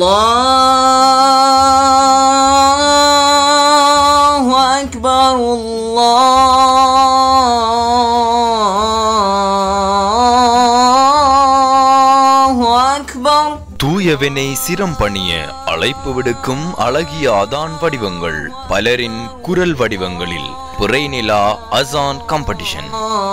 الله أكبر الله أكبر தூயவனை சிரம் பணிய அழைப்பு விடுக்கும் அழகிய அதான் வடிவங்கள் பலரின் குரல் வடிவங்களில் புரைநிலா அசான் காம்படிஷன்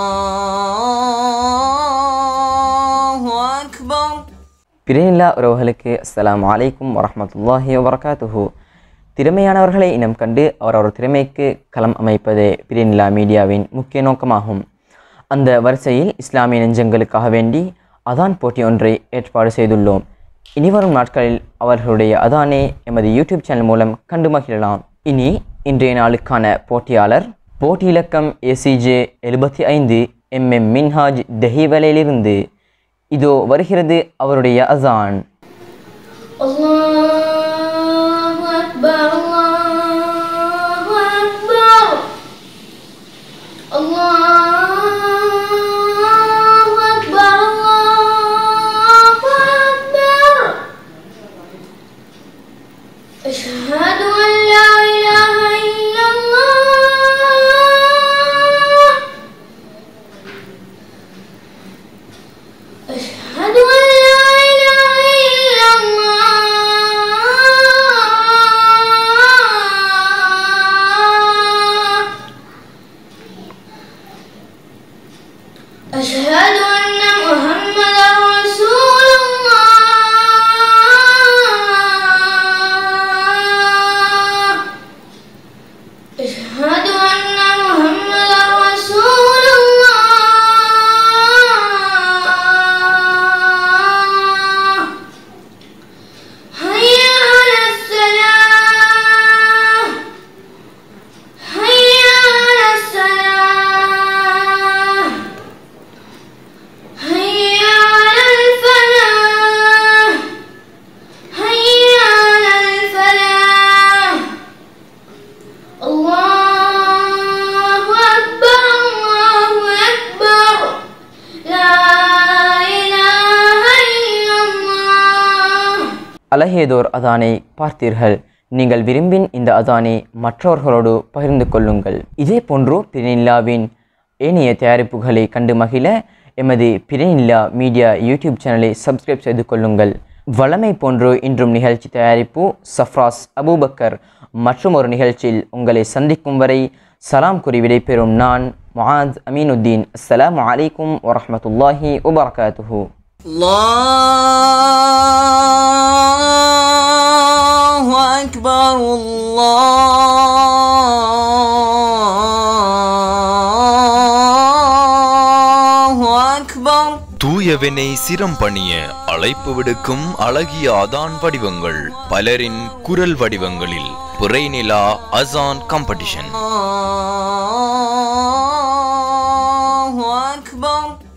الله أكبر பிரினில்லா உறவுகளுக்கு அஸ்ஸலாமு அலைக்கும் வரஹ்மத்துல்லாஹி வபரகாத்துஹு திறமையானவர்களை இனம் கண்டு அவரவர் திறமைக்கு களம் அமைப்பதே பிரினில்லா மீடியாவின் முக்கிய நோக்கமாகும் அந்த வரிசையில் இஸ்லாமிய நெஞ்சங்களுக்காக வேண்டி அதான் போட்டி ஒன்றை ஏற்பாடு செய்துள்ளோம் இனிவரும் நாட்களில் அவர்களுடைய அதானே எமது யூடியூப் சேனல் மூலம் கண்டு மகிழலாம் இனி இன்றைய நாளுக்கான போட்டியாளர் போட்டி இலக்கம் ஏசிஜே எழுபத்தி ஐந்து எம்எம் மின்ஹாஜ் டெஹிவலையிலிருந்து இதோ வருகிறது அவருடைய அசான் الله أكبر الله أكبر الله أكبر الله أكبر أشهد أن لا إله إلا الله أشهد أن لا إله إلا الله أشهد أن محمدا رسول الله أشهد أن محمدا رسول الله هيا على السلام هيا على السلام هيا على الفلاح هيا على الفلاح الله أكبر الله أكبر لا إله إلا الله அழகியதோர் அதானை பார்த்தீர்கள் நீங்கள் விரும்பின் இந்த அதானை மற்றவர்களோடு பகிர்ந்து கொள்ளுங்கள் இதே போன்று பிரினில்லாவின் ஏனைய தயாரிப்புகளை கண்டு மகிழ எமது பிரினில்லா மீடியா யூடியூப் சேனலை சப்ஸ்கிரைப் செய்து கொள்ளுங்கள் வளமை போன்று இன்றும் நிகழ்ச்சி தயாரிப்பு சஃப்ராஸ் அபூபக்கர் மற்றும் ஒரு நிகழ்ச்சியில் உங்களை சந்திக்கும் வரை சலாம் கூறி விடைபெறும் நான் முஆத் அமீனுத்தீன் அஸ்ஸலாமு அலைக்கும் வரஹ்மத்துல்லாஹி வபரகாத்துஹு الله أكبر الله أكبر தூயவனை சிரம் பணிய அழைப்பு விடுக்கும் அழகிய அதான் வடிவங்கள் பலரின் குரல் வடிவங்களில் புரைநிலா அசான் காம்படிஷன் الله أكبر